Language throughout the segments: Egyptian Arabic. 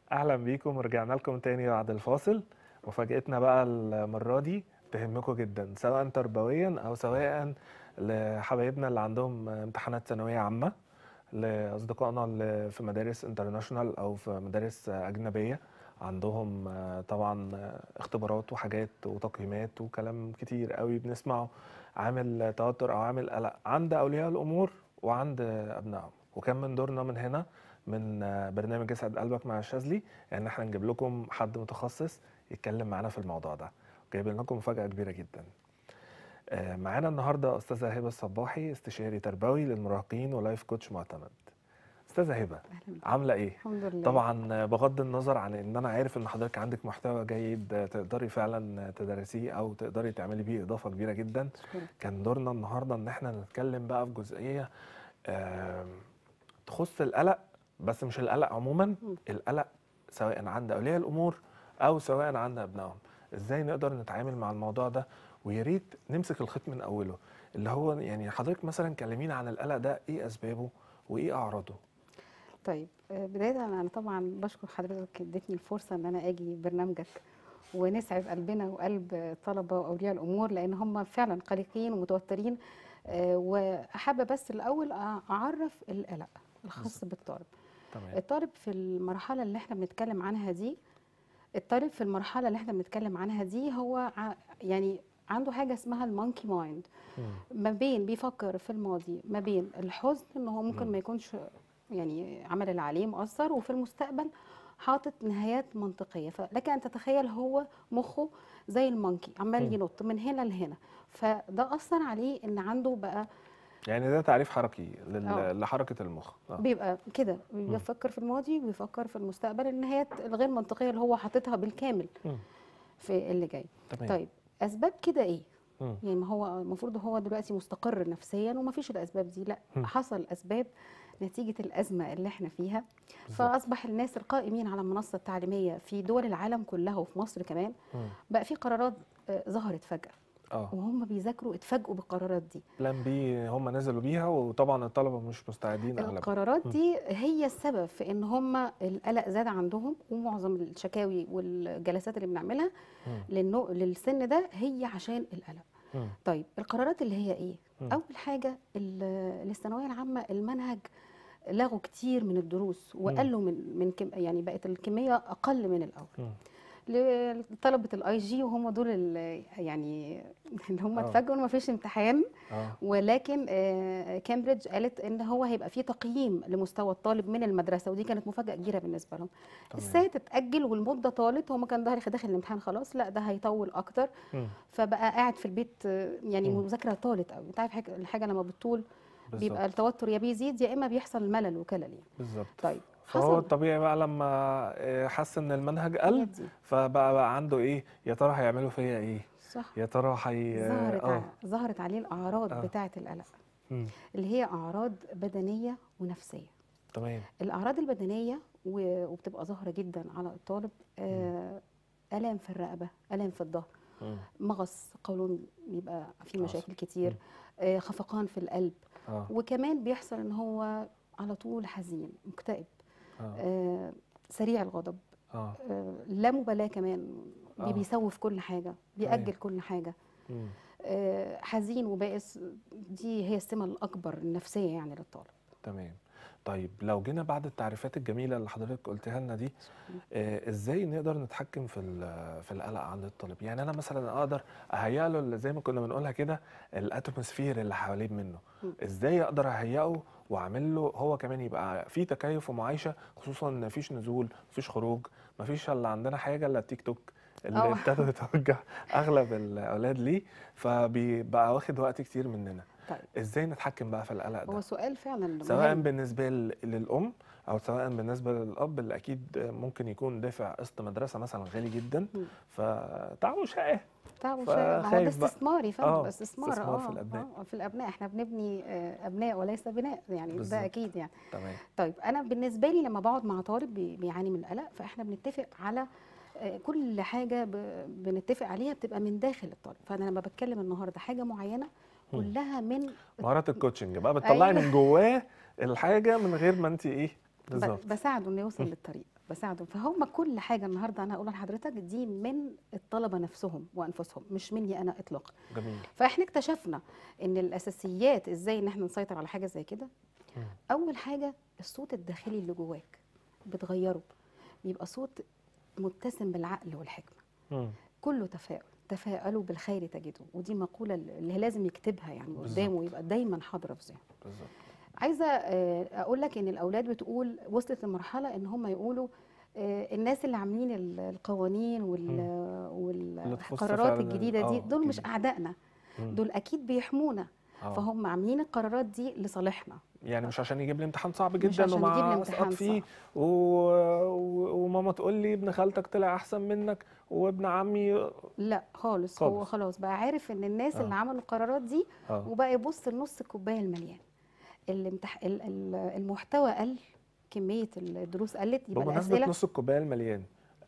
اهلا بيكم ورجعنا لكم تاني بعد الفاصل مفاجأتنا بقى المرة دي تهمكم جدا سواء تربويا او سواء لحبايبنا اللي عندهم امتحانات ثانوية عامة لاصدقائنا اللي في مدارس انترناشونال او في مدارس اجنبية عندهم طبعا اختبارات وحاجات وتقييمات وكلام كتير قوي بنسمعه عامل توتر او عامل قلق عند اولياء الامور وعند ابنائهم وكان من دورنا من هنا من برنامج اسعد قلبك مع الشاذلي يعني احنا نجيب لكم حد متخصص يتكلم معانا في الموضوع ده جايبين لكم مفاجاه كبيره جدا معانا النهارده استاذه هبه الصباحي استشاري تربوي للمراهقين ولايف كوتش معتمد استاذه هبه عامله ايه الحمد لله طبعا بغض النظر عن ان انا عارف ان حضرتك عندك محتوى جيد تقدري فعلا تدرسيه او تقدري تعملي بيه اضافه كبيره جدا شكرا. كان دورنا النهارده ان احنا نتكلم بقى في جزئيه تخص القلق بس مش القلق عموما القلق سواء عند اولياء الامور او سواء عند ابنائهم ازاي نقدر نتعامل مع الموضوع ده ويا ريت نمسك الخيط من اوله اللي هو يعني حضرتك مثلا كلمينا عن القلق ده ايه اسبابه وايه اعراضه طيب بداية أنا طبعا بشكر حضرتك اديتني الفرصة إن أنا أجي برنامجك ونسعد قلبنا وقلب الطلبة وأولياء الأمور لأن هم فعلا قلقين ومتوترين وأحب بس الأول أعرف القلق الخاص بالطالب تمام الطالب في المرحلة اللي احنا بنتكلم عنها دي الطالب في المرحلة اللي احنا بنتكلم عنها دي هو ع- يعني عنده حاجة اسمها المونكي مايند مم. ما بين بيفكر في الماضي ما بين الحزن ان هو ممكن مم. ما يكونش يعني عمل اللي عليه مؤثر وفي المستقبل حاطط نهايات منطقيه فلك ان تتخيل هو مخه زي المونكي عمال مم. ينط من هنا لهنا فده اثر عليه ان عنده بقى يعني ده تعريف حركي لل... آه. لحركه المخ آه. بيبقى كده بيفكر في الماضي وبيفكر في المستقبل النهايات الغير منطقيه اللي هو حاططها بالكامل مم. في اللي جاي تمام طيب اسباب كده ايه مم. يعني ما هو المفروض هو دلوقتي مستقر نفسيا وما فيش الاسباب دي لا مم. حصل اسباب نتيجه الازمه اللي احنا فيها بالظبط. فاصبح الناس القائمين على المنصه التعليميه في دول العالم كلها وفي مصر كمان مم. بقى في قرارات آه، ظهرت فجاه اه وهم بيذاكروا اتفاجئوا بالقرارات دي بلان بي هم نزلوا بيها وطبعا الطلبه مش مستعدين اغلبهم القرارات دي هي السبب في ان هم القلق زاد عندهم ومعظم الشكاوي والجلسات اللي بنعملها مم. للنو... للسن ده هي عشان القلق مم. طيب القرارات اللي هي ايه مم. اول حاجه ال- الثانويه العامه المنهج لغوا كتير من الدروس وقلوا من من كم يعني بقت الكميه اقل من الاول مم. لطلبه الاي جي وهم دول ال- يعني اللي هم آه. اتفاجئوا ان ما فيش امتحان اه ولكن آه، كامبريدج قالت ان هو هيبقى في تقييم لمستوى الطالب من المدرسه ودي كانت مفاجاه كبيره بالنسبه لهم تمام. الساعه اتاجل والمده طالت هو ما كان داخل داخل الامتحان خلاص لا ده هيطول اكتر مم. فبقى قاعد في البيت آه، يعني مم. مذاكره طالت قوي انت عارف حاجة- الحاجه لما بتطول بيبقى بالظبط التوتر يا بيزيد يا اما بيحصل ملل وكلل يعني بالظبط طيب فهو حصل الطبيعي بقى لما آه، حس ان المنهج قل الحاجات دي. فبقى بقى عنده ايه يا ترى هيعملوا فيا ايه صح يا ترى هي ظهرت اه ع- ظهرت عليه الاعراض آه. بتاعه القلق مم. اللي هي اعراض بدنيه ونفسيه تمام الاعراض البدنيه و- وبتبقى ظاهره جدا على الطالب آه، الام في الرقبه الام في الظهر مم. مغص قولون بيبقى في مغص. مشاكل كتير آه، خفقان في القلب اه وكمان بيحصل ان هو على طول حزين مكتئب اه آه، سريع الغضب اه آه، لا مبالاه كمان بي- آه. بيسوف كل حاجه بيأجل كل حاجه مم. آه، حزين وبائس دي هي السمه الاكبر النفسيه يعني للطالب تمام طيب لو جينا بعد التعريفات الجميله اللي حضرتك قلتها لنا دي آه ازاي نقدر نتحكم في ال- في القلق عند الطالب يعني انا مثلا اقدر اهيئ له اللي زي ما كنا بنقولها كده الاتموسفير اللي حواليه منه م. ازاي اقدر اهيئه واعمل له هو كمان يبقى في تكيف ومعايشه خصوصا ان مفيش نزول مفيش خروج مفيش الا عندنا حاجه الا التيك توك اللي أه. ابتدى يتوجه اغلب الاولاد ليه فبيبقى واخد وقت كتير مننا طيب ازاي نتحكم بقى في القلق ده هو سؤال فعلا سواء مهم. بالنسبه ل- للام او سواء بالنسبه للاب اللي اكيد ممكن يكون دافع قسط مدرسه مثلا غالي جدا مم. فتعبوا شقاه تعبوا شوية ما هو ده فخايف بقى. استثمار يا آه، فندم ده استثمار استثمار اه في الأبناء. آه، في الابناء احنا بنبني آه، ابناء وليس بناء يعني بالظبط. ده اكيد يعني تمام طيب انا بالنسبه لي لما بقعد مع طالب بي- بيعاني من القلق فاحنا بنتفق على آه، كل حاجه ب- بنتفق عليها بتبقى من داخل الطالب فانا لما بتكلم النهارده حاجه معينه مم. كلها من مهارات الكوتشنج بقى بتطلعي أيوة. من جواه الحاجه من غير ما انت ايه ب- بالظبط بساعده انه يوصل مم. للطريق بساعده فهم كل حاجه النهارده انا هقولها لحضرتك دي من الطلبه نفسهم وانفسهم مش مني انا اطلاقا جميل فاحنا اكتشفنا ان الاساسيات ازاي ان احنا نسيطر على حاجه زي كده مم. اول حاجه الصوت الداخلي اللي جواك بتغيره بيبقى صوت متسم بالعقل والحكمه مم. كله تفاؤل تفاءلوا بالخير تجدوا ودي مقوله اللي لازم يكتبها يعني بالظبط. قدامه ويبقى دايما حاضره في ذهنه بالظبط عايزه آه، اقول لك ان الاولاد بتقول وصلت لمرحله ان هم يقولوا آه، الناس اللي عاملين ال- القوانين وال اللي تخص والقرارات فعلاً الجديده دي آه، دول مش الجديدة. اعدائنا مم. دول اكيد بيحمونا آه. فهم عاملين القرارات دي لصالحنا يعني مش عشان يجيب لي امتحان صعب مش جدا عشان يجيب لي ومع امتحان اسقط فيه صعب. و... و... وماما تقول لي ابن خالتك طلع احسن منك وابن عمي لا خالص, هو خالص. خلاص بقى عارف ان الناس آه. اللي عملوا القرارات دي اه وبقى يبص لنص الكوبايه المليان الامتح... ال- ال- المحتوى قل كميه الدروس قلت يبقى بمناسبة الاسئله نص الكوبايه المليان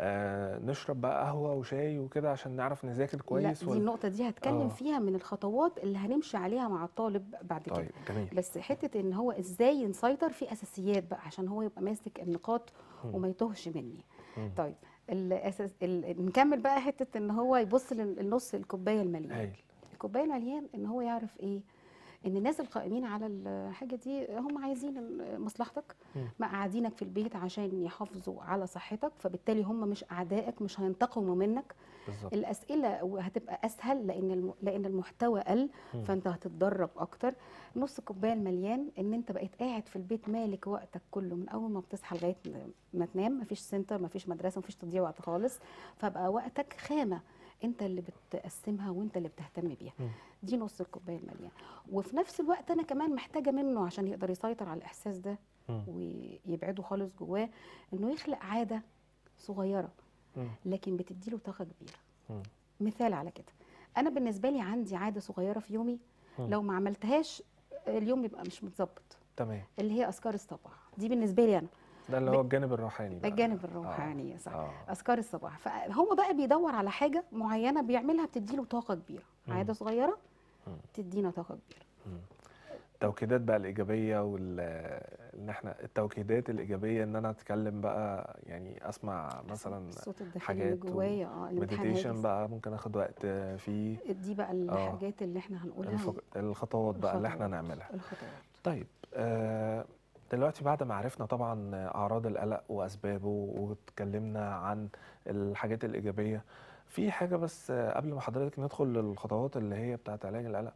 آه نشرب بقى قهوة وشاي وكده عشان نعرف نذاكر كويس لا دي النقطه دي هتكلم آه. فيها من الخطوات اللي هنمشي عليها مع الطالب بعد كده طيب جميل بس حته ان هو ازاي نسيطر في اساسيات بقى عشان هو يبقى ماسك النقاط مم. وما يتوهش مني مم. طيب الاساس ال... نكمل بقى حته ان هو يبص للنص الكوبايه المليان هايل الكوبايه المليان ان هو يعرف ايه ان الناس القائمين على الحاجه دي هم عايزين ال- مصلحتك مم. مقعدينك في البيت عشان يحافظوا على صحتك فبالتالي هم مش اعدائك مش هينتقموا منك بالظبط الاسئله هتبقى اسهل لان الم... لان المحتوى قل مم. فانت هتتدرب اكتر نص الكوبايه المليان ان انت بقيت قاعد في البيت مالك وقتك كله من اول ما بتصحى لغايه ما تنام مفيش سنتر مفيش مدرسه مفيش تضييع وقت خالص فبقى وقتك خامه انت اللي بتقسمها وانت اللي بتهتم بيها مم. دي نص الكوبايه المليان وفي نفس الوقت انا كمان محتاجه منه عشان يقدر يسيطر على الاحساس ده مم. ويبعده خالص جواه انه يخلق عاده صغيره مم. لكن بتديله طاقه كبيره مم. مثال على كده انا بالنسبه لي عندي عاده صغيره في يومي مم. لو ما عملتهاش اليوم بيبقى مش متظبط تمام اللي هي اذكار الصباح دي بالنسبه لي انا ده اللي ب- هو الجانب الروحاني بقى الجانب الروحاني صح اه اذكار الصباح فهو بقى بيدور على حاجه معينه بيعملها بتديله طاقه كبيره مم. عاده صغيره مم. تدينا طاقه كبيره مم. التوكيدات بقى الإيجابية وال إن إحنا التوكيدات الإيجابية إن أنا أتكلم بقى يعني أسمع مثلا الصوت الداخلي حاجات اللي جوايا اه الامتحان مديتيشن هاجس. بقى ممكن آخد وقت فيه دي بقى الحاجات اللي احنا هنقولها الفق- الخطوات بقى اللي إحنا الخطوات. نعملها الخطوات طيب آه، دلوقتي بعد ما عرفنا طبعا أعراض القلق وأسبابه واتكلمنا عن الحاجات الإيجابية في حاجة بس آه، قبل ما حضرتك ندخل للخطوات اللي هي بتاعت علاج القلق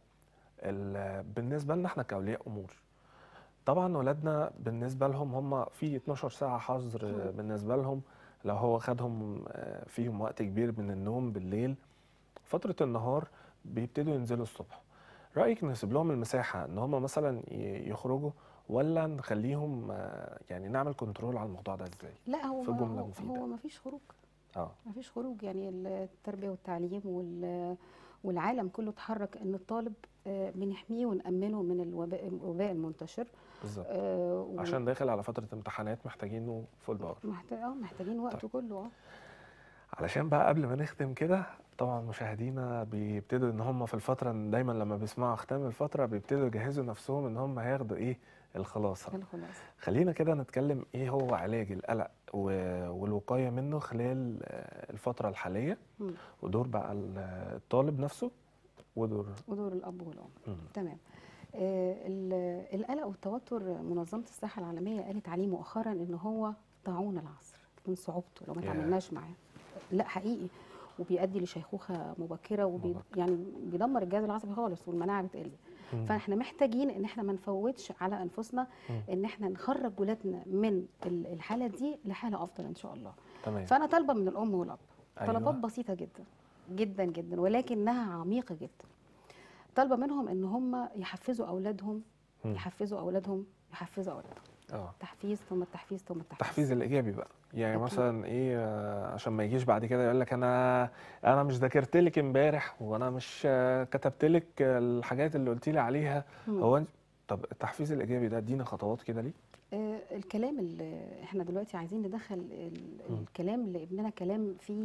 ال- بالنسبة لنا احنا كأولياء أمور طبعا ولادنا بالنسبة لهم هم في 12 ساعة حظر آه، بالنسبة لهم لو هو خدهم آه، فيهم وقت كبير من النوم بالليل فترة النهار بيبتدوا ينزلوا الصبح رأيك نسيب لهم المساحة ان هم مثلا ي- يخرجوا ولا نخليهم آه، يعني نعمل كنترول على الموضوع ده ازاي لا هو في جملة هو- مفيدة. هو مفيش خروج اه مفيش خروج يعني التربيه والتعليم وال والعالم كله اتحرك ان الطالب آه، بنحميه ونأمنه من الوباء الوباء المنتشر بالظبط آه، و- عشان داخل على فترة امتحانات محتاجينه فول باور محتاج اه محتاجين وقته كله اه علشان بقى قبل ما نختم كده طبعا مشاهدينا بيبتدوا ان هم في الفترة دايما لما بيسمعوا ختام الفترة بيبتدوا يجهزوا نفسهم ان هم هياخدوا ايه الخلاصة الخلاصة خلينا كده نتكلم ايه هو علاج القلق و- والوقاية منه خلال آه، الفترة الحالية مم. ودور بقى ال- الطالب نفسه ودور ودور الاب والام مم. تمام آه، ال- القلق والتوتر منظمه الصحه العالميه قالت عليه مؤخرا ان هو طاعون العصر من صعوبته لو ما ياه. تعاملناش معاه لا حقيقي وبيؤدي لشيخوخه مبكره وبي مبكرة. يعني بيدمر الجهاز العصبي خالص والمناعه بتقل مم. فاحنا محتاجين ان احنا ما نفوتش على انفسنا مم. ان احنا نخرج ولادنا من ال- الحاله دي لحاله افضل ان شاء الله تمام فانا طالبه من الام والاب أيوة. طلبات بسيطه جدا جدا جدا ولكنها عميقه جدا طالبه منهم ان هم يحفزوا اولادهم مم. يحفزوا اولادهم يحفزوا اولادهم اه تحفيز ثم التحفيز ثم التحفيز التحفيز الايجابي بقى يعني أكيد. مثلا ايه آه، عشان ما يجيش بعد كده يقول لك انا انا مش ذاكرت لك امبارح وانا مش آه، كتبت لك الحاجات اللي قلت لي عليها مم. هو أنت- طب التحفيز الايجابي ده ادينا خطوات كده ليه آه، الكلام اللي احنا دلوقتي عايزين ندخل ال- مم. الكلام لابننا كلام فيه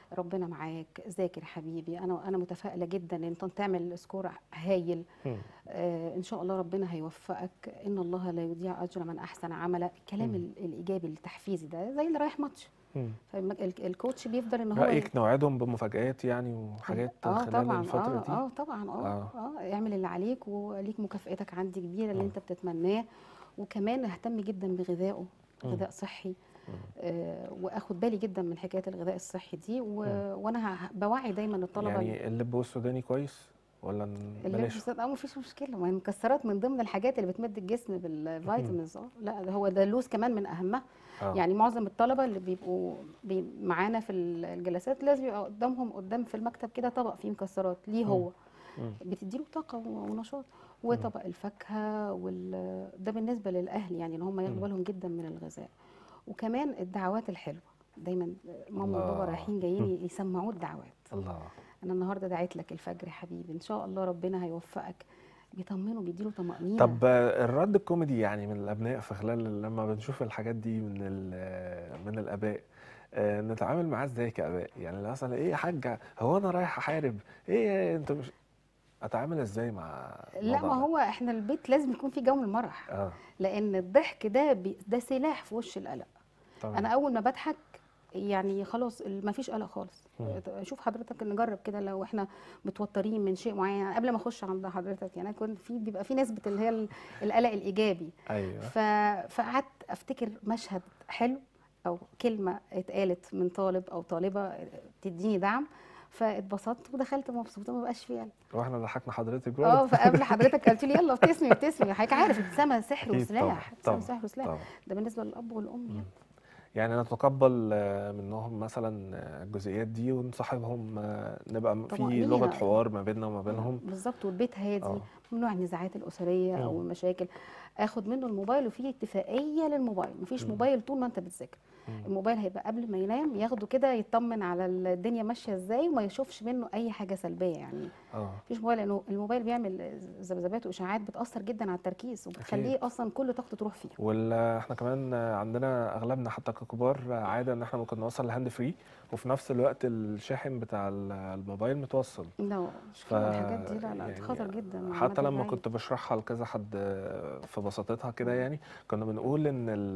ربنا معاك ذاكر حبيبي انا انا متفائله جدا ان انت تعمل سكور هايل مم. آه ان شاء الله ربنا هيوفقك ان الله لا يضيع اجر من احسن عملا الكلام مم. ال- الايجابي التحفيزي ده زي اللي رايح ماتش مم. فالكوتش بيفضل ان هو رأيك نوعدهم بمفاجآت يعني وحاجات اه خلال طبعا الفترة اه دي اه طبعا اه آه. اه اعمل اللي عليك وليك مكافئتك عندي كبيره اللي مم. انت بتتمناه وكمان اهتم جدا بغذائه مم. غذاء صحي مم. آه واخد بالي جدا من حكايه الغذاء الصحي دي و... وانا ه- بوعي دايما الطلبه يعني اللب والسوداني كويس ولا ن- اللي بلاش بس اه مفيش مشكله ما هي المكسرات من ضمن الحاجات اللي بتمد الجسم بالفيتامينز اه لا ده هو ده اللوز كمان من اهمها آه. يعني معظم الطلبه اللي بيبقوا بي معانا في الجلسات لازم يبقى قدامهم قدام في المكتب كده طبق فيه مكسرات ليه مم. هو مم. بتديله طاقه و- ونشاط وطبق الفاكهه وال... ده بالنسبه للاهل يعني ان هم ياخدوا مم. بالهم جدا من الغذاء وكمان الدعوات الحلوه دايما ماما وبابا الله. رايحين جايين يسمعوه الدعوات الله انا النهارده دعيت لك الفجر يا حبيبي ان شاء الله ربنا هيوفقك بيطمنه بيديله طمأنينة طب آه، الرد الكوميدي يعني من الابناء في خلال لما بنشوف الحاجات دي من ال- من الاباء آه، نتعامل معاه ازاي كاباء يعني مثلا ايه يا حاجه هو انا رايح احارب ايه انت مش اتعامل ازاي مع لا الموضوع ما ده؟ هو احنا البيت لازم يكون فيه جو من المرح اه لان الضحك ده بي... ده سلاح في وش القلق طبعا انا اول ما بضحك يعني خلاص ما فيش قلق خالص مم. شوف حضرتك نجرب كده لو احنا متوترين من شيء معين يعني قبل ما اخش عند حضرتك يعني أنا كنت في بيبقى في نسبه اللي هي ال- القلق الايجابي ايوه ف... فقعدت افتكر مشهد حلو او كلمه اتقالت من طالب او طالبه تديني دعم فاتبسطت ودخلت مبسوطه ما بقاش في قلق واحنا ضحكنا حضرتك اه برضه فقبل حضرتك قلت لي يلا ابتسمي ابتسمي حضرتك عارف ابتسامه سحر أكيد وسلاح طبعا ابتسامه سحر وسلاح طبعا ده بالنسبه للاب والام يعني يعني نتقبل آه، منهم مثلا آه، الجزئيات دي ونصاحبهم آه، نبقى م- في طمأنينة. لغة حوار ما بيننا وما بينهم بالظبط والبيت هادي اه ممنوع النزاعات الاسريه او مم. المشاكل اخد منه الموبايل وفي اتفاقيه للموبايل مفيش مم. موبايل طول ما انت بتذاكر مم. الموبايل هيبقى قبل ما ينام ياخده كده يطمن على الدنيا ماشيه ازاي وما يشوفش منه اي حاجه سلبيه يعني اه مفيش موبايل لانه الموبايل بيعمل ذبذبات واشاعات بتاثر جدا على التركيز وبتخليه اصلا كل طاقته تروح فيه واحنا كمان عندنا اغلبنا حتى ككبار عاده ان احنا ممكن نوصل لهاند فري وفي نفس الوقت الشاحن بتاع ال- الموبايل متوصل لا مش ف الحاجات دي لا لا يعني خطر جدا على حتى المدى لما البعيد. كنت بشرحها لكذا حد في بساطتها كده يعني كنا بنقول ان ال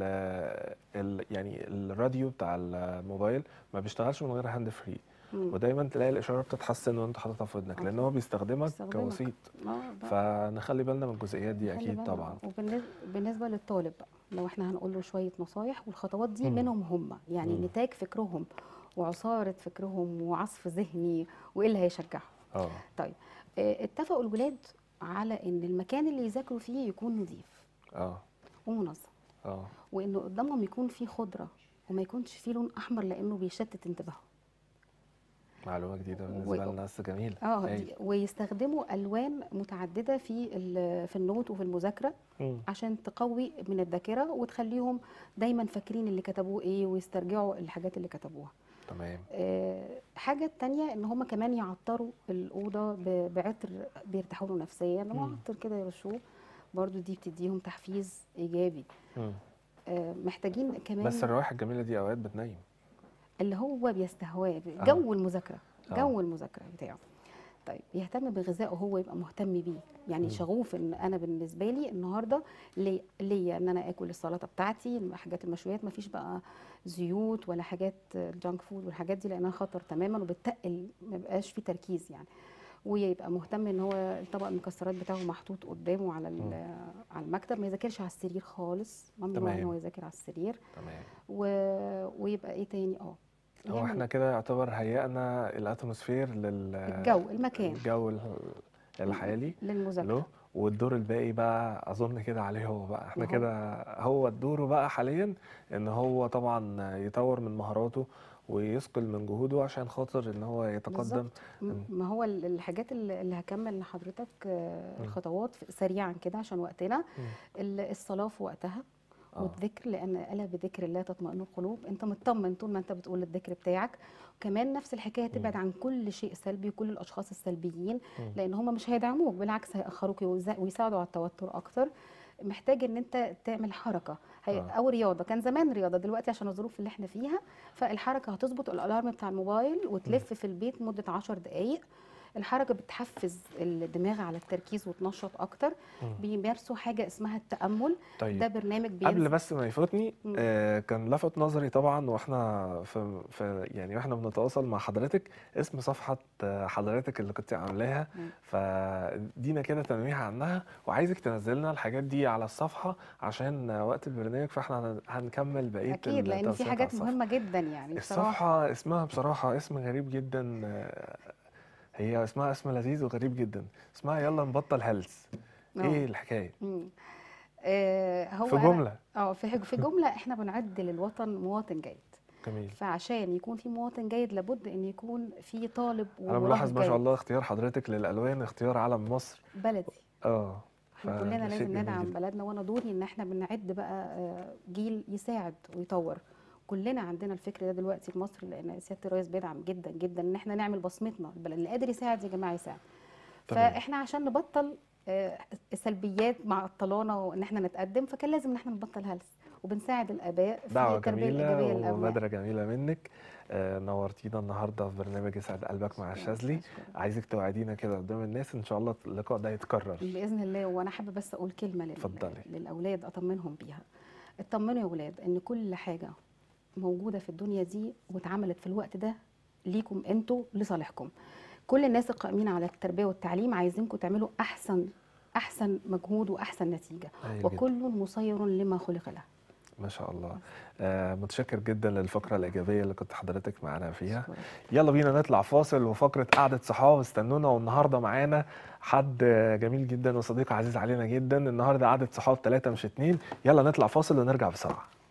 ال يعني الراديو بتاع الموبايل ما بيشتغلش من غير هاند فري مم. ودايما تلاقي الاشاره بتتحسن وانت حاططها في ودنك لان هو بيستخدمك بيستخدمك. كوسيط اه ده فنخلي بالنا من الجزئيات دي خلي اكيد بالك. طبعا وبالنسبه للطالب بقى لو احنا هنقول له شويه نصايح والخطوات دي مم. منهم هم يعني مم. نتاج فكرهم وعصاره فكرهم وعصف ذهني وايه اللي هيشجعهم اه طيب آه، اتفقوا الولاد على ان المكان اللي يذاكروا فيه يكون نظيف اه ومنظم اه وانه قدامهم يكون فيه خضره وما يكونش فيه لون احمر لانه بيشتت انتباههم معلومه جديده بالنسبه و- لنا بس جميله اه أيوة. دي- ويستخدموا الوان متعدده في ال- في النوت وفي المذاكره مم. عشان تقوي من الذاكره وتخليهم دايما فاكرين اللي كتبوه ايه ويسترجعوا الحاجات اللي كتبوها تمام آه، حاجه تانية ان هم كمان يعطروا الاوضه ب- بعطر بيرتاحوا له نفسيا لما مم. عطر كده يرشوه برضو دي بتديهم تحفيز ايجابي مم. آه، محتاجين كمان بس الروائح الجميله دي اوقات بتنيم اللي هو بيستهواه آه. جو المذاكره آه. جو المذاكره بتاعه طيب يهتم بغذائه هو يبقى مهتم بيه يعني مم. شغوف ان انا بالنسبه لي النهارده لي- ليا ان انا اكل السلطه بتاعتي الحاجات المشويات ما فيش بقى زيوت ولا حاجات جانك فود والحاجات دي لانها خطر تماما وبتقل ما بقاش في تركيز يعني ويبقى مهتم ان هو طبق المكسرات بتاعه محطوط قدامه على مم. ال- على المكتب ما يذاكرش على السرير خالص ممنوع ان تمام. هو يذاكر على السرير تمام و... ويبقى ايه تاني اه هو يعمل احنا كده يعتبر هيئنا الاتموسفير لل الجو المكان الجو ال- الحالي للمذاكره له والدور الباقي بقى اظن كده عليه هو بقى احنا ما هو- كده هو دوره بقى حاليا ان هو طبعا يطور من مهاراته ويثقل من جهوده عشان خاطر ان هو يتقدم بالظبط م- ما هو ال- الحاجات اللي اللي هكمل لحضرتك آه، مم. الخطوات في- سريعا كده عشان وقتنا مم. ال- الصلاه في وقتها آه. والذكر لان الا بذكر الله تطمئن القلوب انت مطمن طول ما انت بتقول الذكر بتاعك كمان نفس الحكايه تبعد عن كل شيء سلبي وكل الاشخاص السلبيين مم. لان هم مش هيدعموك بالعكس هيأخروك ويزا- ويساعدوا على التوتر اكتر محتاج ان انت تعمل حركه هي آه. او رياضه كان زمان رياضه دلوقتي عشان الظروف اللي احنا فيها فالحركه هتظبط الالارم بتاع الموبايل وتلف في البيت مده 10 دقائق الحركه بتحفز الدماغ على التركيز وتنشط اكتر مم. بيمارسوا حاجه اسمها التامل طيب ده برنامج قبل بينزل بس ما يفوتني مم. آه كان لفت نظري طبعا واحنا في, في يعني واحنا بنتواصل مع حضرتك اسم صفحة آه، حضرتك اللي كنت عاملاها مم. فدينا كده تنويه عنها وعايزك تنزلنا الحاجات دي على الصفحة عشان آه، وقت البرنامج فاحنا هن- هنكمل بقية اكيد لان في التوثيقات على حاجات الصفحة. مهمه جدا يعني بصراحه الصفحة اسمها بصراحة اسم غريب جدا آه، هي اسمها اسم لذيذ وغريب جدا اسمها يلا نبطل هلس آه. ايه الحكاية مم. آه هو في أنا- جملة اه في حج- في جمله احنا بنعد للوطن مواطن جيد جميل فعشان يكون في مواطن جيد لابد ان يكون في طالب انا ومراهق ملاحظ ما شاء جيد. الله اختيار حضرتك للالوان اختيار علم مصر بلدي اه احنا فده كلنا شيء لازم جميل ندعم جدا. بلدنا وانا دوري ان احنا بنعد بقى آه، جيل يساعد ويطور كلنا عندنا الفكر ده دلوقتي في مصر لان سياده الرئيس بيدعم جدا جدا ان احنا نعمل بصمتنا البلد اللي قادر يساعد يا جماعه يساعد تمام. فاحنا عشان نبطل آه، السلبيات مع الطلانه وان احنا نتقدم فكان لازم ان احنا نبطل هلس وبنساعد الاباء في دعوة التربيه جميلة الايجابيه للابناء ومبادرة جميلة منك آه نورتينا النهاردة في برنامج يسعد قلبك مع شكراً، الشاذلي شكراً. عايزك توعدينا كده قدام الناس ان شاء الله اللقاء ده يتكرر باذن الله وانا حابه بس اقول كلمه لل... اتفضلي. للاولاد اطمنهم بيها اطمنوا يا اولاد ان كل حاجه موجوده في الدنيا دي واتعملت في الوقت ده ليكم انتوا لصالحكم كل الناس القائمين على التربيه والتعليم عايزينكم تعملوا احسن احسن مجهود واحسن نتيجه هايل جدا. وكل مسير لما خلق له ما شاء الله آه متشكر جدا للفقرة الإيجابية اللي كنت حضرتك معانا فيها شكراً. يلا بينا نطلع فاصل وفقرة قعدة صحاب استنونا والنهاردة معانا حد جميل جدا وصديق عزيز علينا جدا النهاردة قعدة صحاب ثلاثة مش اتنين يلا نطلع فاصل ونرجع بسرعة